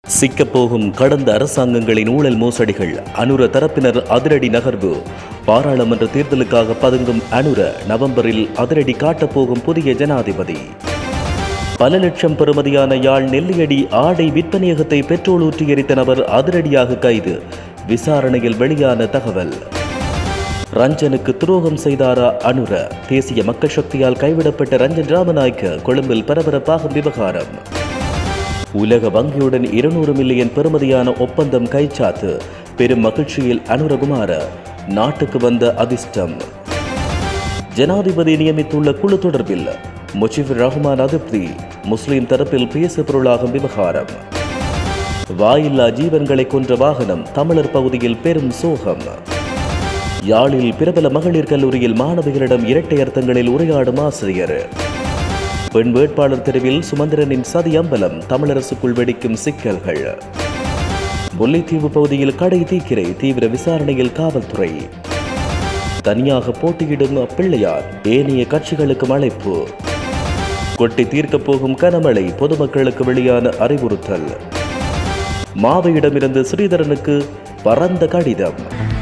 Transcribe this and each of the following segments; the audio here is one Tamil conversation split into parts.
சிக்கப்போகும் கடந்த அரசாங்கங்களின் ஊழல் மோசடிகள் அனுர தரப்பினர் அதிரடி நகர்வு பாராளுமன்ற தேர்தலுக்காக பதுங்கும் அனுர நவம்பரில் அதிரடி காட்டப்போகும் புதிய ஜனாதிபதி பல லட்சம் பெறுமதியான யாழ் நெல்லியடி ஆடை விற்பனையகத்தை பெட்ரோல் ஊற்றி எரித்த நபர் அதிரடியாக கைது விசாரணையில் வெளியான தகவல் ரஞ்சனுக்கு துரோகம் செய்தாரா அனுர தேசிய மக்கள் சக்தியால் கைவிடப்பட்ட ரஞ்சன் ராமநாயக்க கொழும்பில் பரபரப்பாகும் விவகாரம் உலக வங்கியுடன் இருநூறு மில்லியன் பெறுமதியான ஒப்பந்தம் கைச்சாத்து பெரும் மகிழ்ச்சியில் அனுரகுமார நாட்டுக்கு வந்த அதிர்ஷ்டம் ஜனாதிபதி நியமித்துள்ள குழு தொடர்பில் முஜிபுர் ரஹ்மான் அதிருப்தி முஸ்லிம் தரப்பில் பேசு பொருளாகும் விவகாரம் வாயில்லா ஜீவன்களை கொன்ற வாகனம் தமிழர் பகுதியில் பெரும் சோகம் யாழில் பிரபல மகளிர் கல்லூரியில் மாணவிகளிடம் இரட்டை அர்த்தங்களில் உரையாடும் ஆசிரியர் பெண் வேட்பாளர் தெருவில் சுமந்திரனின் சதி அம்பலம் தமிழரசுக்குள் வெடிக்கும் சிக்கல்கள் முல்லைத்தீவு பகுதியில் கடை தீக்கிரை தீவிர விசாரணையில் காவல்துறை தனியாக போட்டியிடும் பிள்ளையார் ஏனைய கட்சிகளுக்கும் அழைப்பு கொட்டி தீர்க்கப் போகும் கனமழை பொதுமக்களுக்கு வெளியான அறிவுறுத்தல் மாவையிடமிருந்து ஸ்ரீதரனுக்கு பரந்த கடிதம்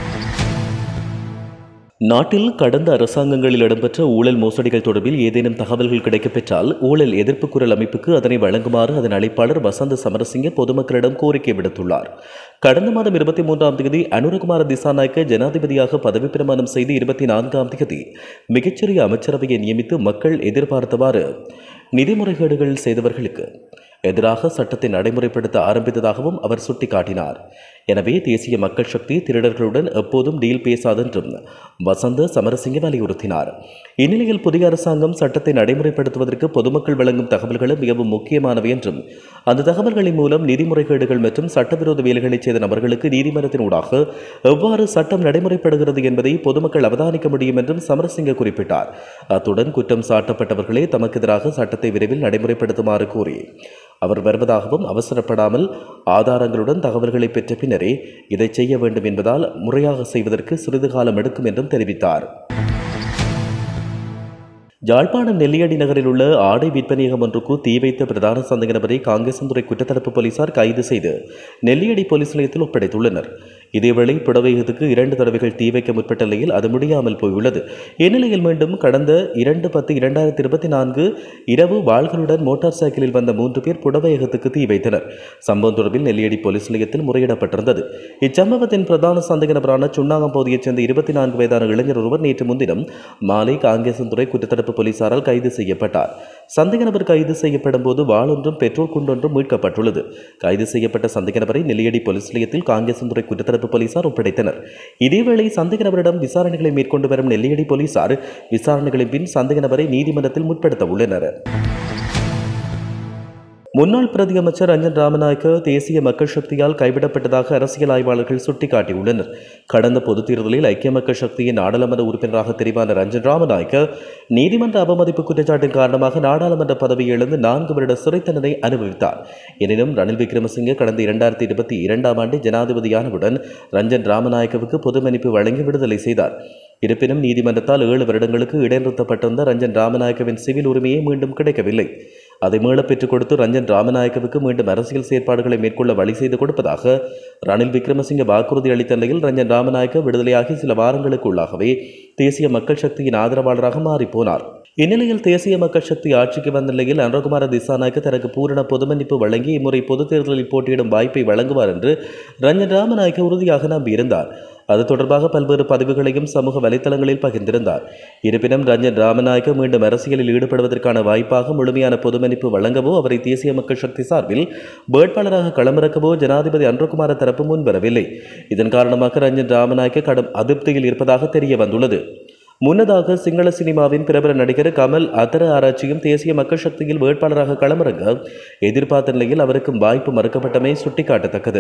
நாட்டில் கடந்த அரசாங்கங்களில் இடம்பெற்ற ஊழல் மோசடிகள் தொடர்பில் ஏதேனும் தகவல்கள் கிடைக்கப்பெற்றால் ஊழல் எதிர்ப்பு குரல் அமைப்புக்கு அதனை வழங்குமாறு அதன் அழைப்பாளர் வசந்த சமரசிங்க பொதுமக்களிடம் கோரிக்கை விடுத்துள்ளார் கடந்த மாதம் இருபத்தி மூன்றாம் தேதி அனுரகுமார திசாநாயக்க ஜனாதிபதியாக பதவி பிரமாணம் செய்து இருபத்தி நான்காம் தேதி மிகச்சிறிய அமைச்சரவையை நியமித்து மக்கள் எதிர்பார்த்தவாறு நிதி முறைகேடுகள் செய்தவர்களுக்கு எதிராக சட்டத்தை நடைமுறைப்படுத்த ஆரம்பித்ததாகவும் அவர் சுட்டிக்காட்டினார் எனவே தேசிய மக்கள் சக்தி திருடர்களுடன் எப்போதும் டீல் பேசாதென்றும் வசந்த சமரசிங்க வலியுறுத்தினார் இந்நிலையில் புதிய அரசாங்கம் சட்டத்தை நடைமுறைப்படுத்துவதற்கு பொதுமக்கள் வழங்கும் தகவல்களும் மிகவும் முக்கியமானவை என்றும் அந்த தகவல்களின் மூலம் நிதி முறைகேடுகள் மற்றும் சட்டவிரோத வேலைகளை செய்த நபர்களுக்கு நீதிமன்றத்தினூடாக எவ்வாறு சட்டம் நடைமுறைப்படுகிறது என்பதை பொதுமக்கள் அவதானிக்க முடியும் என்றும் சமரசிங்க குறிப்பிட்டார் அத்துடன் குற்றம் சாட்டப்பட்டவர்களே தமக்கு எதிராக சட்டத்தை விரைவில் நடைமுறைப்படுத்துமாறு கூறி அவர் வருவதாகவும் அவசரப்படாமல் ஆதாரங்களுடன் தகவல்களை பெற்ற பின்னரே இதை செய்ய வேண்டும் என்பதால் முறையாக செய்வதற்கு சிறிது காலம் எடுக்கும் என்றும் தெரிவித்தார் யாழ்ப்பாணம் நெல்லியடி நகரில் உள்ள ஆடை விற்பனையகம் ஒன்றுக்கு தீ வைத்த பிரதான சந்தேக நபரை காங்கேசந்துறை குற்றத்தடுப்பு போலீசார் கைது செய்து நெல்லியடி போலீஸ் நிலையத்தில் ஒப்படைத்துள்ளனர் இதேவேளை புடவையகத்துக்கு இரண்டு தடவைகள் தீ வைக்க முற்பட்ட நிலையில் அது முடியாமல் போயுள்ளது இந்நிலையில் மீண்டும் கடந்த இரண்டு பத்து இரண்டாயிரத்தி இருபத்தி நான்கு இரவு வாள்களுடன் மோட்டார் சைக்கிளில் வந்த மூன்று பேர் புடவையகத்துக்கு தீ வைத்தனர் சம்பவம் தொடர்பில் நெல்லியடி போலீஸ் நிலையத்தில் முறையிடப்பட்டிருந்தது இச்சம்பவத்தின் பிரதான சந்தேக நபரான சுண்ணாகம் பகுதியைச் சேர்ந்த இருபத்தி நான்கு வயதான இளைஞர் ஒருவர் நேற்று முன்தினம் மாலை காங்கேசந்துறை குற்றத்தடுப்பு போலீசாரால் கைது செய்யப்பட்டார் சந்தேக நபர் கைது செய்யப்படும் போது வாளொன்றும் பெட்ரோல் குண்டொன்றும் மீட்கப்பட்டுள்ளது கைது செய்யப்பட்ட சந்தேக நபரை நெல்லியடி போலீஸ் நிலையத்தில் காங்கேசந்துறை குற்றத்தடுப்பு போலீசார் ஒப்படைத்தனர் இதேவேளை சந்தேக நபரிடம் விசாரணைகளை மேற்கொண்டு வரும் நெல்லியடி போலீசார் விசாரணைகளின் பின் சந்தேக நபரை நீதிமன்றத்தில் முற்படுத்த உள்ளனர் முன்னாள் பிரதியமைச்சர் ரஞ்சன் ராமநாயக்க தேசிய மக்கள் சக்தியால் கைவிடப்பட்டதாக அரசியல் ஆய்வாளர்கள் சுட்டிக்காட்டியுள்ளனர் கடந்த பொதுத் தேர்தலில் ஐக்கிய மக்கள் சக்தியின் நாடாளுமன்ற உறுப்பினராக தெரிவான ரஞ்சன் ராமநாயக்க நீதிமன்ற அவமதிப்பு குற்றச்சாட்டின் காரணமாக நாடாளுமன்ற பதவியை இழந்து நான்கு வருட சிறை தண்டனை அனுபவித்தார் எனினும் ரணில் விக்ரமசிங்கே கடந்த இரண்டாயிரத்தி இருபத்தி இரண்டாம் ஆண்டு ஜனாதிபதியானவுடன் ரஞ்சன் ராமநாயக்கவுக்கு பொது மன்னிப்பு வழங்கி விடுதலை செய்தார் இருப்பினும் நீதிமன்றத்தால் ஏழு வருடங்களுக்கு இடைநிறுத்தப்பட்டிருந்த ரஞ்சன் ராமநாயக்கவின் சிவில் உரிமையை மீண்டும் கிடைக்கவில்லை அதை மீள பெற்றுக் கொடுத்து ரஞ்சன் ராமநாயக்கவுக்கு மீண்டும் அரசியல் செயற்பாடுகளை மேற்கொள்ள வழி செய்து கொடுப்பதாக ரணில் விக்ரமசிங்க வாக்குறுதி அளித்த நிலையில் ரஞ்சன் ராமநாயக்க விடுதலையாகி சில வாரங்களுக்கு உள்ளாகவே தேசிய மக்கள் சக்தியின் ஆதரவாளராக மாறிப்போனார் இந்நிலையில் தேசிய மக்கள் சக்தி ஆட்சிக்கு வந்த நிலையில் அனுரகுமார திசாநாயக்க தனக்கு பூரண பொதுமன்னிப்பு வழங்கி இம்முறை பொதுத் தேர்தலில் போட்டியிடும் வாய்ப்பை வழங்குவார் என்று ரஞ்சன் ராமநாயக்க உறுதியாக நம்பியிருந்தார் அது தொடர்பாக பல்வேறு பதிவுகளையும் சமூக வலைத்தளங்களில் பகிர்ந்திருந்தார் இருப்பினும் ரஞ்சன் ராமநாயக்க மீண்டும் அரசியலில் ஈடுபடுவதற்கான வாய்ப்பாக முழுமையான பொதுமன்னிப்பு வழங்கவோ அவரை தேசிய மக்கள் சக்தி சார்பில் வேட்பாளராக களமிறக்கவோ ஜனாதிபதி அன்ருகுமார தரப்பு முன்வரவில்லை இதன் காரணமாக ரஞ்சன் ராமநாயக்க கடும் அதிருப்தியில் இருப்பதாக தெரிய வந்துள்ளது முன்னதாக சிங்கள சினிமாவின் பிரபல நடிகர் கமல் அத்தர ஆராய்ச்சியும் தேசிய மக்கள் சக்தியில் வேட்பாளராக களமிறங்க எதிர்பார்த்த நிலையில் அவருக்கும் வாய்ப்பு மறுக்கப்பட்டமை சுட்டிக்காட்டத்தக்கது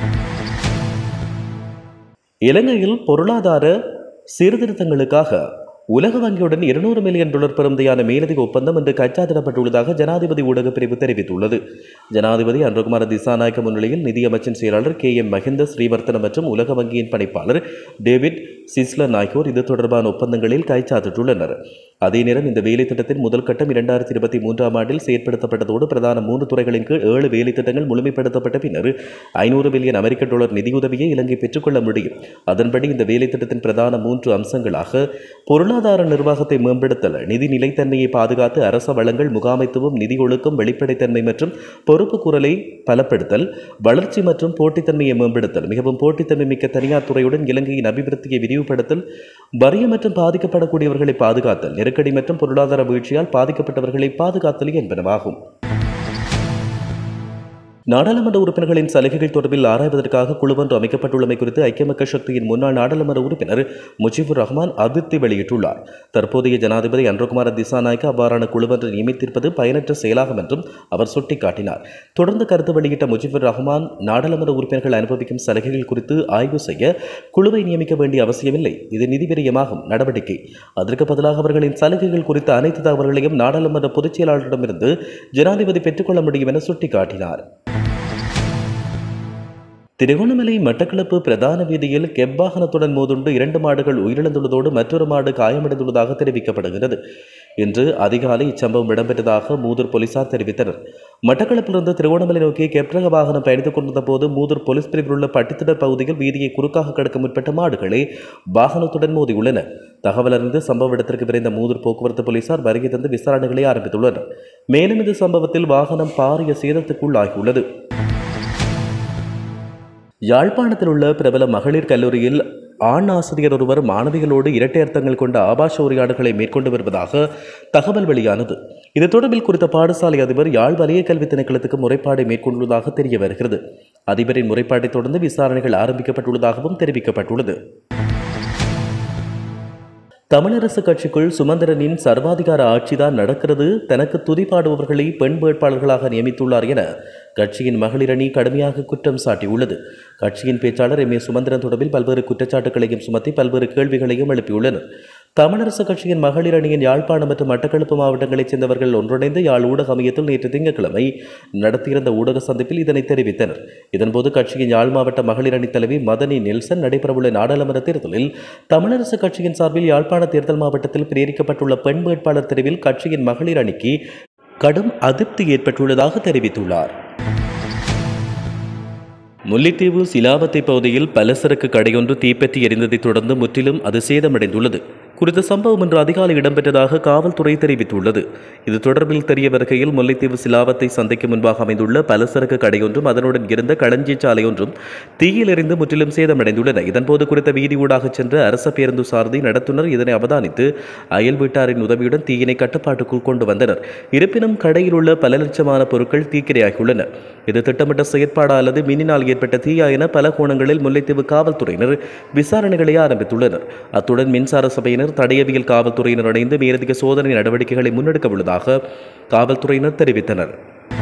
இலங்கையில் பொருளாதார சீர்திருத்தங்களுக்காக உலக வங்கியுடன் இருநூறு மில்லியன் டாலர் பெறுமதியான மேலதிக ஒப்பந்தம் இன்று கைச்சாத்திடப்பட்டுள்ளதாக ஜனாதிபதி ஊடகப் பிரிவு தெரிவித்துள்ளது ஜனாதிபதி அன்ருகுமார திசாநாயக்க முன்னிலையில் நிதியமைச்சின் செயலாளர் கே எம் மஹிந்த ஸ்ரீவர்த்தன மற்றும் உலக வங்கியின் பணிப்பாளர் டேவிட் சிஸ்லர் ஆகியோர் இது தொடர்பான ஒப்பந்தங்களில் கைச்சாத்திட்டுள்ளனர் அதே நேரம் இந்த வேலை திட்டத்தின் முதல் கட்டம் இரண்டாயிரத்தி இருபத்தி மூன்றாம் ஆண்டில் செயற்படுத்தப்பட்டதோடு பிரதான மூன்று துறைகளின் கீழ் ஏழு வேலை திட்டங்கள் முழுமைப்படுத்தப்பட்ட பின்னர் ஐநூறு பில்லியன் அமெரிக்க டாலர் நிதியுதவியை இலங்கை பெற்றுக்கொள்ள முடியும் அதன்படி இந்த வேலை திட்டத்தின் பிரதான மூன்று அம்சங்களாக பொருளாதார நிர்வாகத்தை மேம்படுத்தல் நிதி நிலைத்தன்மையை பாதுகாத்து அரச வளங்கள் முகாமைத்துவம் நிதி ஒழுக்கம் வெளிப்படைத்தன்மை மற்றும் பொறுப்பு குரலை பலப்படுத்தல் வளர்ச்சி மற்றும் போட்டித்தன்மையை மேம்படுத்தல் மிகவும் போட்டித்தன்மை மிக்க தனியார் துறையுடன் இலங்கையின் அபிவிருத்தியை விரிவுபடுத்தல் வறிய மற்றும் பாதிக்கப்படக்கூடியவர்களை பாதுகாத்தல் நெருக்கடி மற்றும் பொருளாதார வீழ்ச்சியால் பாதிக்கப்பட்டவர்களை பாதுகாத்தல் என்பனவாகும் நாடாளுமன்ற உறுப்பினர்களின் சலுகைகள் தொடர்பில் ஆராய்வதற்காக குழுவொன்று அமைக்கப்பட்டுள்ளமை குறித்து ஐக்கிய மக்கள் சக்தியின் முன்னாள் நாடாளுமன்ற உறுப்பினர் முஜிபுர் ரஹ்மான் அதிருப்தி வெளியிட்டுள்ளார் தற்போதைய ஜனாதிபதி அன்றகுமார திசாநாயக்க அவ்வாறான குழுவொன்று நியமித்திருப்பது பயனற்ற செயலாகும் என்றும் அவர் சுட்டிக்காட்டினார் தொடர்ந்து கருத்து வெளியிட்ட முஜிபுர் ரஹ்மான் நாடாளுமன்ற உறுப்பினர்கள் அனுபவிக்கும் சலுகைகள் குறித்து ஆய்வு செய்ய குழுவை நியமிக்க வேண்டிய அவசியமில்லை இது நிதி விரயமாகும் நடவடிக்கை அதற்கு பதிலாக அவர்களின் சலுகைகள் குறித்த அனைத்து தகவல்களையும் நாடாளுமன்ற பொதுச் செயலாளரிடமிருந்து ஜனாதிபதி பெற்றுக்கொள்ள முடியும் என சுட்டிக்காட்டினார் திருகோணமலை மட்டக்களப்பு பிரதான வீதியில் கெப் வாகனத்துடன் மோதுண்டு இரண்டு மாடுகள் உயிரிழந்துள்ளதோடு மற்றொரு மாடு காயமடைந்துள்ளதாக தெரிவிக்கப்படுகிறது இன்று அதிகாலை இச்சம்பவம் இடம்பெற்றதாக மூதூர் போலீசார் தெரிவித்தனர் மட்டக்களப்பிலிருந்து திருகோணமலை நோக்கி கெப்ரக வாகனம் பயணித்துக் கொண்டிருந்த போது மூதூர் போலீஸ் பிரிவில் உள்ள பட்டித்திடர் பகுதியில் வீதியை குறுக்காக கடக்க முற்பட்ட மாடுகளை வாகனத்துடன் மோதியுள்ளன தகவல் அறிந்து சம்பவ இடத்திற்கு விரைந்த மூதூர் போக்குவரத்து போலீசார் வருகை தந்து விசாரணைகளை ஆரம்பித்துள்ளனர் மேலும் இந்த சம்பவத்தில் வாகனம் பாரிய சேதத்துக்குள்ளாகியுள்ளது யாழ்ப்பாணத்தில் உள்ள பிரபல மகளிர் கல்லூரியில் ஆண் ஆசிரியர் ஒருவர் மாணவிகளோடு இரட்டை அர்த்தங்கள் கொண்ட ஆபாச உரையாடல்களை மேற்கொண்டு வருவதாக தகவல் வெளியானது இது தொடர்பில் குறித்த பாடசாலை அதிபர் யாழ் வலய கல்வி திணைக்களத்துக்கு முறைப்பாடை மேற்கொண்டுள்ளதாக தெரிய வருகிறது அதிபரின் முறைப்பாட்டை தொடர்ந்து விசாரணைகள் ஆரம்பிக்கப்பட்டுள்ளதாகவும் தெரிவிக்கப்பட்டுள்ளது தமிழரசு கட்சிக்குள் சுமந்திரனின் சர்வாதிகார ஆட்சிதான் நடக்கிறது தனக்கு துதிப்பாடுபவர்களை பெண் வேட்பாளர்களாக நியமித்துள்ளார் என கட்சியின் மகளிர் அணி கடுமையாக குற்றம் சாட்டியுள்ளது கட்சியின் பேச்சாளர் எம் ஏ சுமந்திரன் தொடர்பில் பல்வேறு குற்றச்சாட்டுகளையும் சுமத்தி பல்வேறு கேள்விகளையும் எழுப்பியுள்ளனர் தமிழரசு கட்சியின் மகளிர் அணியின் யாழ்ப்பாணம் மற்றும் மட்டக்களப்பு மாவட்டங்களைச் சேர்ந்தவர்கள் ஒன்றிணைந்து யாழ் ஊடக மையத்தில் நேற்று திங்கட்கிழமை நடத்தியிருந்த ஊடக சந்திப்பில் இதனை தெரிவித்தனர் இதன்போது கட்சியின் யாழ் மாவட்ட மகளிர் அணி தலைவி மதனி நெல்சன் நடைபெறவுள்ள நாடாளுமன்ற தேர்தலில் தமிழரசு கட்சியின் சார்பில் யாழ்ப்பாண தேர்தல் மாவட்டத்தில் பிரேரிக்கப்பட்டுள்ள பெண் வேட்பாளர் தெரிவில் கட்சியின் மகளிர் அணிக்கு கடும் அதிருப்தி ஏற்பட்டுள்ளதாக தெரிவித்துள்ளார் முல்லைத்தீவு சிலாவத்தை பகுதியில் பலசரக்கு கடையொன்று தீப்பற்றி எரிந்ததைத் தொடர்ந்து முற்றிலும் அது சேதமடைந்துள்ளது குறித்த சம்பவம் இன்று அதிகாலை இடம்பெற்றதாக காவல்துறை தெரிவித்துள்ளது இது தொடர்பில் தெரிய வருகையில் முல்லைத்தீவு சிலாவத்தை சந்தைக்கு முன்பாக அமைந்துள்ள பலசரக்கு கடையொன்றும் அதனுடன் இருந்த களஞ்சி சாலையொன்றும் தீயில் எரிந்து முற்றிலும் சேதமடைந்துள்ளன இதன்போது குறித்த வீதி ஊடாக சென்ற அரச பேருந்து சாரதி நடத்துனர் இதனை அவதானித்து அயல் வீட்டாரின் உதவியுடன் தீயினை கட்டுப்பாட்டுக்குள் கொண்டு வந்தனர் இருப்பினும் கடையில் உள்ள பல லட்சமான பொருட்கள் தீக்கிரையாகியுள்ளன இது திட்டமிட்ட செயற்பாடா அல்லது மின்னினால் ஏற்பட்ட தீயா என பல கோணங்களில் முல்லைத்தீவு காவல்துறையினர் விசாரணைகளை ஆரம்பித்துள்ளனர் அத்துடன் மின்சார சபையினர் தடயவியல் காவல்துறையினர் இணைந்து மேலதிக சோதனை நடவடிக்கைகளை முன்னெடுக்க உள்ளதாக காவல்துறையினர் தெரிவித்தனர்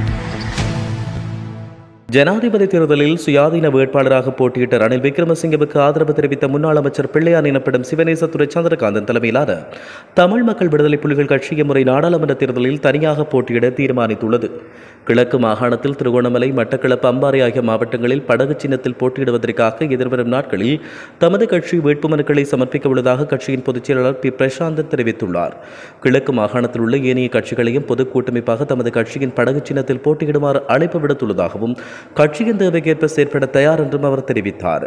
ஜனாதிபதி தேர்தலில் சுயாதீன வேட்பாளராக போட்டியிட்ட ரணில் விக்ரமசிங்கவுக்கு ஆதரவு தெரிவித்த முன்னாள் அமைச்சர் பிள்ளையான் எனப்படும் சிவநேசத்துறை சந்திரகாந்தன் தலைமையிலான தமிழ் மக்கள் விடுதலை புலிகள் கட்சி இம்முறை நாடாளுமன்ற தேர்தலில் தனியாக போட்டியிட தீர்மானித்துள்ளது கிழக்கு மாகாணத்தில் திருகோணமலை மட்டக்களப்பு அம்பாறை ஆகிய மாவட்டங்களில் படகு சின்னத்தில் போட்டியிடுவதற்காக எதிர்வரும் நாட்களில் தமது கட்சி வேட்புமனுக்களை சமர்ப்பிக்க உள்ளதாக கட்சியின் பொதுச் செயலாளர் பி பிரசாந்தன் தெரிவித்துள்ளார் கிழக்கு மாகாணத்தில் உள்ள ஏனைய கட்சிகளையும் பொது கூட்டமைப்பாக தமது கட்சியின் படகு சின்னத்தில் போட்டியிடுமாறு அழைப்பு விடுத்துள்ளதாகவும் கட்சியின் தேவைக்கேற்ப செயற்பட தயார் என்றும் அவர் தெரிவித்தார்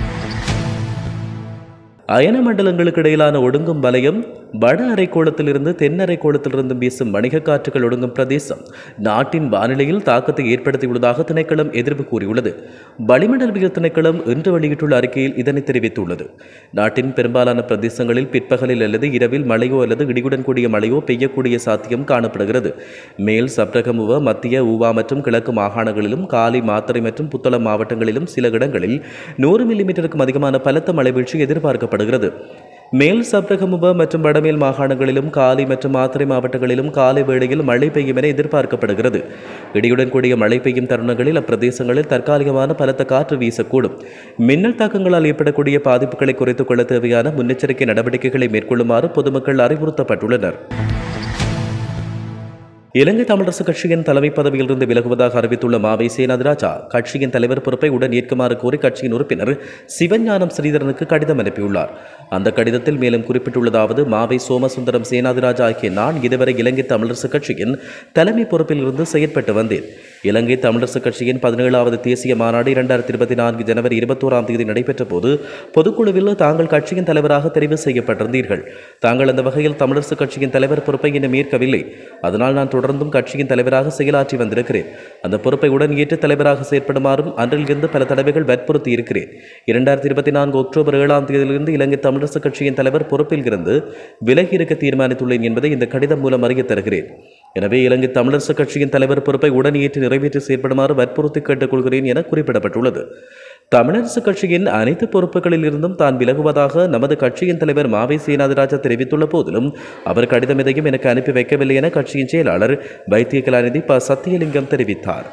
அயன மண்டலங்களுக்கு இடையிலான ஒடுங்கும் வலயம் வட அரைக்கோளத்திலிருந்து தென் அரைக்கோளத்திலிருந்து வீசும் வணிக காற்றுகள் ஒடுங்கும் பிரதேசம் நாட்டின் வானிலையில் தாக்கத்தை ஏற்படுத்தியுள்ளதாக திணைக்களம் எதிர்ப்பு கூறியுள்ளது வளிமண்டலவியல் திணைக்களம் இன்று வெளியிட்டுள்ள அறிக்கையில் இதனை தெரிவித்துள்ளது நாட்டின் பெரும்பாலான பிரதேசங்களில் பிற்பகலில் அல்லது இரவில் மழையோ அல்லது இடியுடன் கூடிய மழையோ பெய்யக்கூடிய சாத்தியம் காணப்படுகிறது மேல் சப்ரகமுவ மத்திய ஊவா மற்றும் கிழக்கு மாகாணங்களிலும் காலி மாத்தறை மற்றும் புத்தளம் மாவட்டங்களிலும் சில இடங்களில் நூறு மில்லிமீட்டருக்கும் அதிகமான பலத்த மழை வீழ்ச்சி எதிர்பார்க்கப்படுகிறது மேல் சப்ரகமுவ மற்றும் வடமேல் மாகாணங்களிலும் காலி மற்றும் மாத்திரை மாவட்டங்களிலும் காலை வேளையில் மழை பெய்யும் என எதிர்பார்க்கப்படுகிறது இடியுடன் கூடிய மழை பெய்யும் தருணங்களில் அப்பிரதேசங்களில் தற்காலிகமான பலத்த காற்று வீசக்கூடும் மின்னல் தாக்கங்களால் ஏற்படக்கூடிய பாதிப்புகளை குறைத்துக் கொள்ள தேவையான முன்னெச்சரிக்கை நடவடிக்கைகளை மேற்கொள்ளுமாறு பொதுமக்கள் அறிவுறுத்தப்பட்டுள்ளனர் இலங்கை தமிழரசு கட்சியின் தலைமை பதவியிலிருந்து விலகுவதாக அறிவித்துள்ள மாவை சேனாதிராஜா கட்சியின் தலைவர் பொறுப்பை உடன் ஏற்குமாறு கோரி கட்சியின் உறுப்பினர் சிவஞானம் ஸ்ரீதரனுக்கு கடிதம் அனுப்பியுள்ளார் அந்த கடிதத்தில் மேலும் குறிப்பிட்டுள்ளதாவது மாவை சோமசுந்தரம் சேனாதிராஜா ஆகிய நான் இதுவரை இலங்கை தமிழரசு கட்சியின் தலைமை பொறுப்பில் இருந்து செயற்பட்டு வந்தேன் இலங்கை தமிழரசு கட்சியின் பதினேழாவது தேசிய மாநாடு இரண்டாயிரத்தி இருபத்தி நான்கு ஜனவரி இருபத்தோராம் தேதி நடைபெற்ற போது பொதுக்குழுவில் தாங்கள் கட்சியின் தலைவராக தெரிவு செய்யப்பட்டிருந்தீர்கள் தாங்கள் அந்த வகையில் தமிழரசு கட்சியின் தலைவர் பொறுப்பை இன்னும் ஏற்கவில்லை அதனால் நான் தொடர்ந்தும் கட்சியின் தலைவராக செயலாற்றி வந்திருக்கிறேன் அந்த பொறுப்பை உடன் ஏற்று தலைவராக செயற்படுமாறும் அன்றிலிருந்து பல தடவைகள் வற்புறுத்தி இருக்கிறேன் இரண்டாயிரத்தி இருபத்தி நான்கு அக்டோபர் ஏழாம் தேதியிலிருந்து இலங்கை தமிழரசு கட்சியின் தலைவர் பொறுப்பில் இருந்து விலகி இருக்க தீர்மானித்துள்ளேன் என்பதை இந்த கடிதம் மூலம் அறியத் தருகிறேன் எனவே இலங்கை தமிழரசு கட்சியின் தலைவர் பொறுப்பை உடன் ஏற்று நிறைவேற்றி செயற்படுமாறு வற்புறுத்தி கேட்டுக்கொள்கிறேன் என குறிப்பிடப்பட்டுள்ளது தமிழரசு கட்சியின் அனைத்து பொறுப்புகளில் இருந்தும் தான் விலகுவதாக நமது கட்சியின் தலைவர் மாவை சீனாதிராஜா தெரிவித்துள்ள போதிலும் அவர் கடிதம் எதையும் எனக்கு அனுப்பி வைக்கவில்லை என கட்சியின் செயலாளர் வைத்திய கலாநிதி ப சத்தியலிங்கம் தெரிவித்தார்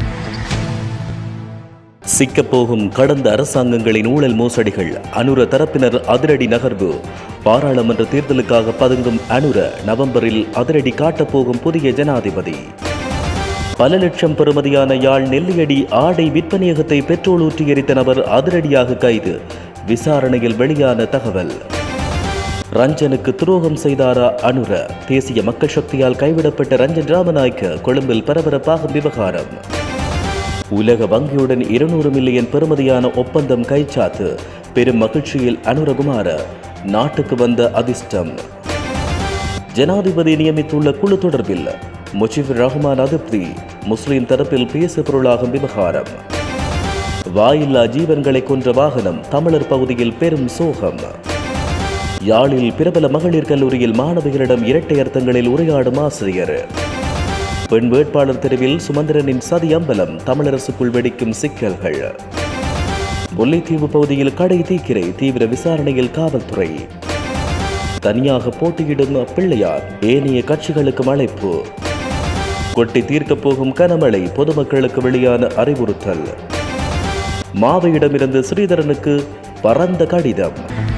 சிக்கப்போகும் கடந்த அரசாங்கங்களின் ஊழல் மோசடிகள் அனுர தரப்பினர் அதிரடி நகர்வு பாராளுமன்ற தேர்தலுக்காக பதுங்கும் அனுர நவம்பரில் அதிரடி காட்டப்போகும் புதிய ஜனாதிபதி பல லட்சம் பெறுமதியான யாழ் நெல்லியடி ஆடை விற்பனையகத்தை பெட்ரோல் ஊற்றி எரித்த நபர் அதிரடியாக கைது விசாரணையில் வெளியான தகவல் ரஞ்சனுக்கு துரோகம் செய்தாரா அனுர தேசிய மக்கள் சக்தியால் கைவிடப்பட்ட ரஞ்சன் ராமநாயக்க கொழும்பில் பரபரப்பாகும் விவகாரம் உலக வங்கியுடன் இருநூறு மில்லியன் பெறுமதியான ஒப்பந்தம் கைச்சாத்து பெரும் மகிழ்ச்சியில் அனுரகுமார நாட்டுக்கு வந்த அதிர்ஷ்டம் ஜனாதிபதி நியமித்துள்ள குழு தொடர்பில் முஜிபுர் ரஹ்மான் அதிருப்தி முஸ்லிம் தரப்பில் பேசு பொருளாகும் விவகாரம் வாயில்லா ஜீவன்களை கொன்ற வாகனம் தமிழர் பகுதியில் பெரும் சோகம் யாழில் பிரபல மகளிர் கல்லூரியில் மாணவிகளிடம் இரட்டை அர்த்தங்களில் உரையாடும் ஆசிரியர் பெண் வேட்பாளர் தெருவில் சுமந்திரனின் சதி அம்பலம் தமிழரசுக்குள் வெடிக்கும் சிக்கல்கள் முல்லைத்தீவு பகுதியில் கடை தீக்கிரை தீவிர விசாரணையில் காவல்துறை தனியாக போட்டியிடும் பிள்ளையார் ஏனைய கட்சிகளுக்கும் அழைப்பு கொட்டி தீர்க்கப் போகும் கனமழை பொதுமக்களுக்கு வெளியான அறிவுறுத்தல் மாவையிடமிருந்து ஸ்ரீதரனுக்கு பரந்த கடிதம்